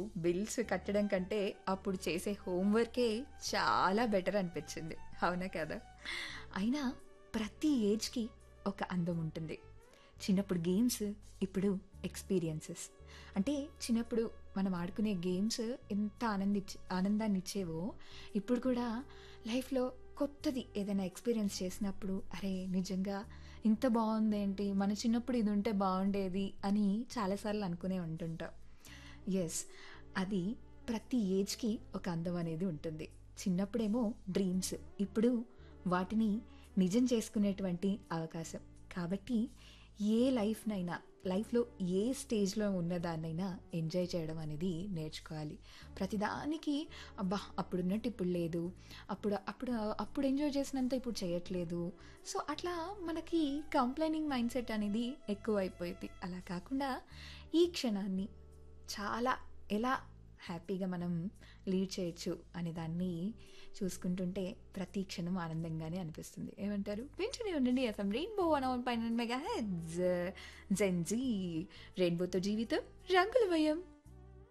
bills కట్టడం కంటే అప్పుడు చేసే హోంవర్కే చాలా బెటర్ అనిపించింది అవునా కదా అయినా ప్రతి ఏజ్కి ఒక అందం ఉంటుంది చిన్నప్పుడు గేమ్స్ ఇప్పుడు ఎక్స్పీరియన్సెస్ అంటే చిన్నప్పుడు మనం ఆడుకునే గేమ్స్ ఎంత ఆనందించి ఆనందాన్ని ఇచ్చేవో ఇప్పుడు కూడా లైఫ్లో కొత్తది ఏదైనా ఎక్స్పీరియన్స్ చేసినప్పుడు అరే నిజంగా ఇంత బాగుంది ఏంటి మన చిన్నప్పుడు ఇది ఉంటే బాగుండేది అని చాలాసార్లు అనుకునే ఉంటుంటాం ఎస్ అది ప్రతి ఏజ్కి ఒక అందం అనేది ఉంటుంది చిన్నప్పుడేమో డ్రీమ్స్ ఇప్పుడు వాటిని నిజం చేసుకునేటువంటి అవకాశం కాబట్టి ఏ లైఫ్నైనా లైఫ్లో ఏ స్టేజ్లో ఉన్నదాన్నైనా ఎంజాయ్ చేయడం అనేది నేర్చుకోవాలి ప్రతిదానికి అబ్బా అప్పుడున్నట్టు ఇప్పుడు లేదు అప్పుడు అప్పుడు అప్పుడు ఎంజాయ్ చేసినంత ఇప్పుడు చేయట్లేదు సో అట్లా మనకి కంప్లైనింగ్ మైండ్ సెట్ అనేది ఎక్కువ అయిపోయింది అలా కాకుండా ఈ క్షణాన్ని చాలా ఎలా హ్యాపీగా మనం లీడ్ చేయొచ్చు అనే దాన్ని చూసుకుంటుంటే ప్రతి క్షణం ఆనందంగానే అనిపిస్తుంది ఏమంటారు వింటూనే ఉండండి ఎఫ్ఎం రెయిన్బో వన్ వన్ పైన మెగా హెడ్స్ జెన్జీ రెయిన్బోతో జీవితం రంగుల భయం